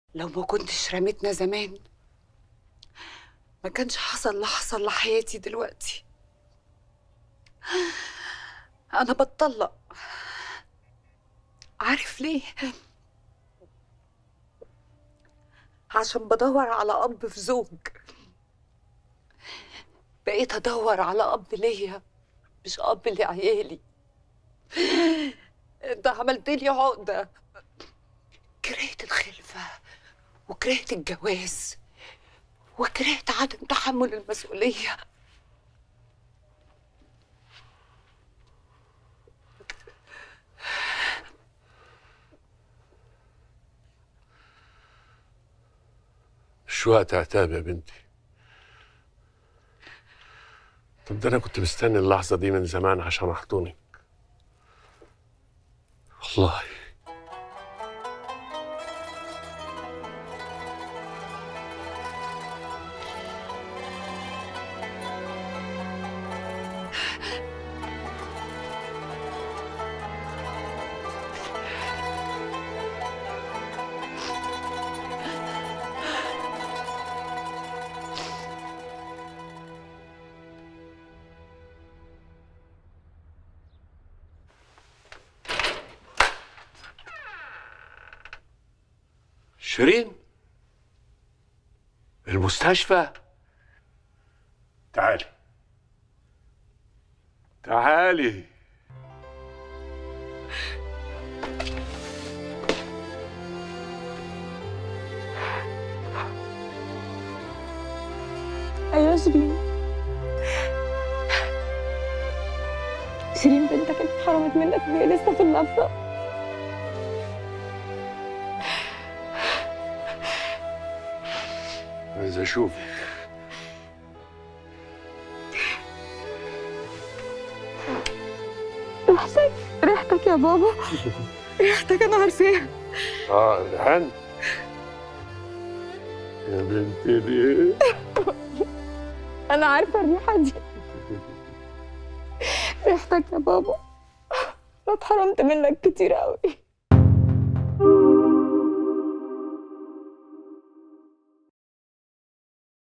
لو ما كنتش رميتنا زمان ما كانش حصل اللي حصل لحياتي دلوقتي انا بتطلق عارف ليه عشان بدور على اب في زوج بقيت ادور على اب ليا مش اب لعيالي انت عملت لي عقده كرهت الخلفه وكرهت الجواز وكرهت عدم تحمل المسؤوليه مش وقت عتاب يا بنتي طب ده انا كنت مستني اللحظه دي من زمان عشان احضنك والله شيرين المستشفى تعالي تعالي ايوه شيرين شيرين بنتك اتحرمت منك وهي لسه في النفسه عايز اشوفك ريحتك ريحتك يا بابا ريحتك انا عارفاها اه الحن يا بنتي ليه انا عارفه الريحه دي ريحتك يا بابا انا اتحرمت منك كتير قوي